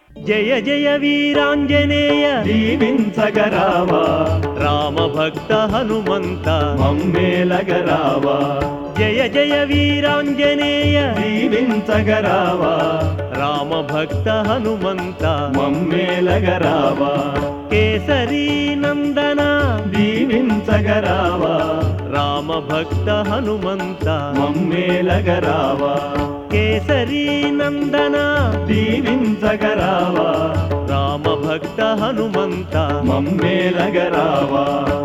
జయ జయ వీరాంజనేయ దీవించగరావా రామ భక్త హనుమంత మమ్మేలగరావా జయ జయ వీరాంజనేయ దీవించగరావా రామ భక్త హనుమంత మమ్మేలగరావా కేసరీ నందన దీవించగరావా రామ భక్త హనుమంత మమ్మేలగరావా కేసరీ నందన దీవించగరావా రామ భక్త హనుమంత మమ్మేలగరావా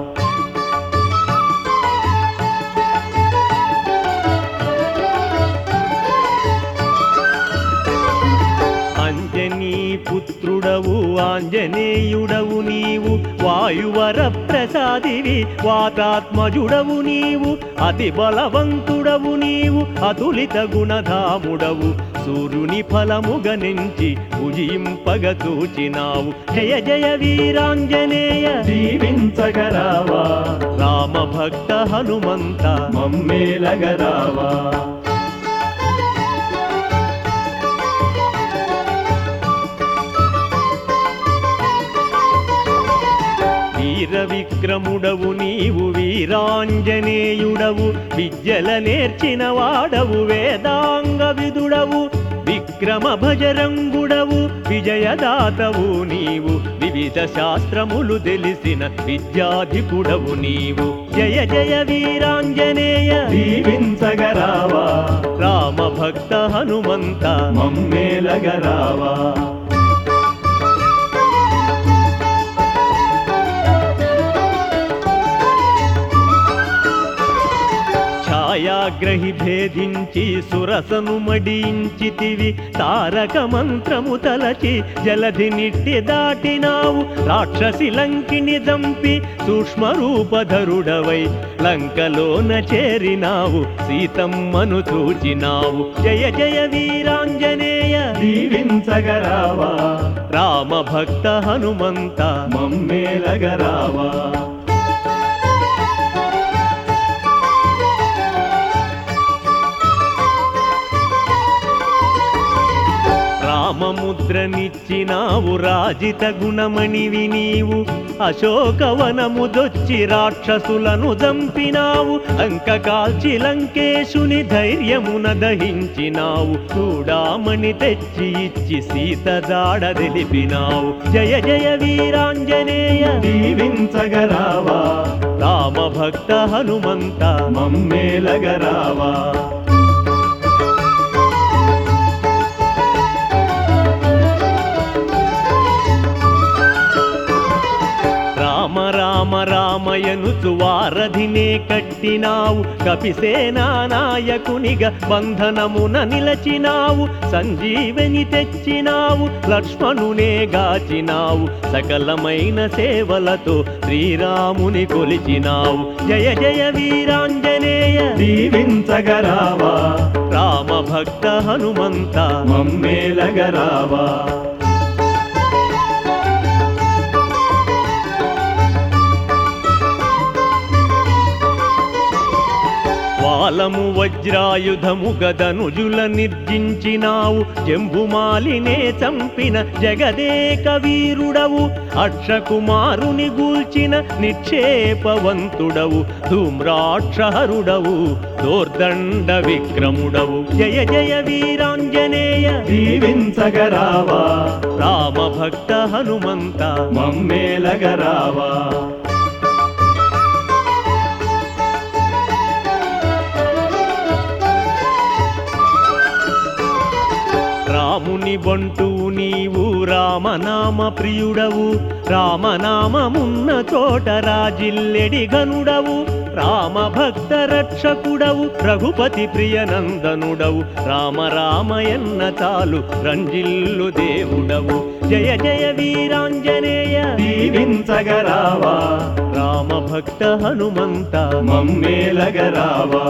అంజనీ పుత్రుడవు ఆంజనేయుడవు నీవు వాయువర ప్రసాదివి వాతాత్మజుడవు నీవు అతి బలవంతుడవు నీవు అతులిత గుణధాముడవు సూర్యుని ఫలముగ నుంచి భుజింపగ చూచినావు జయ జయ వీరాంజనేయ దీవించగరావా రామ భక్త హనుమంత మమ్మేలగరావా వీర విక్రముడవు నీవు వీరాంజనేయుడవు విద్యల నేర్చిన వాడవు వేదాంగ విదుడవు విక్రమ భజరంగుడవు విజయదాతవు నీవు వివిధ శాస్త్రములు తెలిసిన విద్యాధికుడవు నీవు జయ జయ వీరాంజనేయ దీవించగరావా రామ భక్త హనుమంత మమ్మేలగరావా ఛాయాగ్రహి భేదించి సురసను మడించితివి తారక మంత్రము తలచి జలధి నిట్టి దాటినావు రాక్షసి లంకిని దంపి సూక్ష్మ రూపధరుడవై లంకలోన చేరినావు సీతమ్మను చూచినావు జయ జయ వీరాంజనేయ దీవించగరావా రామ భక్త హనుమంత మమ్మేలగరావా రామముద్రనిచ్చినావు రాజిత గుణమణివి నీవు అశోకవనము దొచ్చి రాక్షసులను చంపినావు అంక కాల్చి లంకేశుని ధైర్యమున దహించినావు చూడామణి తెచ్చి ఇచ్చి సీత జాడ తెలిపినావు జయ జయ వీరాంజనేయ దీవించగరావా రామ భక్త హనుమంత మమ్మేలగరావా రామ రామ రామయనుచు వారధినే కట్టినావు కపిసేనా నాయకునిగా బంధనమున నిలచినావు సంజీవని తెచ్చినావు లక్ష్మణునే గాచినావు సకలమైన సేవలతో శ్రీరాముని కొలిచినావు జయ జయ వీరాంజనేయ దీవించగరావా రామ భక్త హనుమంత మమ్మేలగరావా వాలము వజ్రాయుధము గదనుజుల నిర్జించినావు జంబుమాలినే చంపిన జగదేక వీరుడవు అక్షకుమారుని గూల్చిన నిక్షేపవంతుడవు ధూమ్రాక్షహరుడవు దోర్దండ విక్రముడవు జయ జయ వీరాంజనేయ దీవించగరావా రామ భక్త హనుమంత మమ్మేలగరావా రాముని బంటు నీవు రామనామ ప్రియుడవు రామనామమున్న చోట రాజిల్లెడి గనుడవు రామ భక్త రక్షకుడవు రఘుపతి ప్రియనందనుడవు రామ రామయన్న చాలు రంజిల్లు దేవుడవు జయ జయ వీరాంజనేయ దీవించగరావా రామ భక్త హనుమంత మమ్మేలగరావా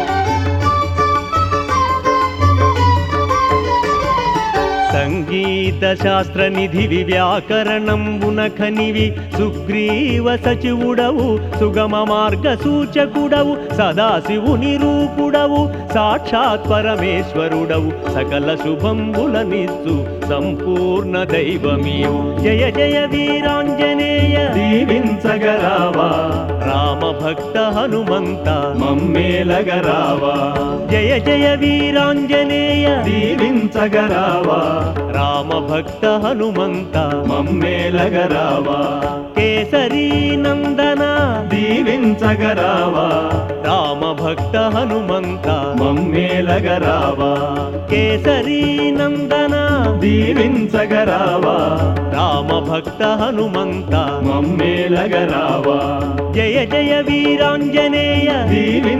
సంగీత గీత శాస్త్ర నిధివి వ్యాకరణంబున ఖనివి సుగ్రీవ సచివుడవు సుగమ మార్గ సూచకుడవు సదాశివుని రూపుడవు సాక్షాత్ పరమేశ్వరుడవు సకల శుభంబులనిచ్చు సంపూర్ణ దైవమీవు జయ జయ వీరాంజనేయ దీవించగరావా రామ భక్త హనుమంత మమ్మేలగరావా జయ జయ వీరాంజనేయ దీవించగరావా రామ భక్త హనుమంత మమ్మేలగరావా కేసరీ నందన దీవించగరావా రామ భక్త హనుమంత మమ్మేలగరావా కేసరీ నందన దీవించగరావా రామ భక్త హనుమంత మమ్మేలగరావా జయ జయ వీరాంజనేయ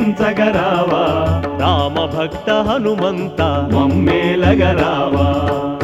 దీవించగరావా రామ భక్త హనుమంత మమ్మేలగరావా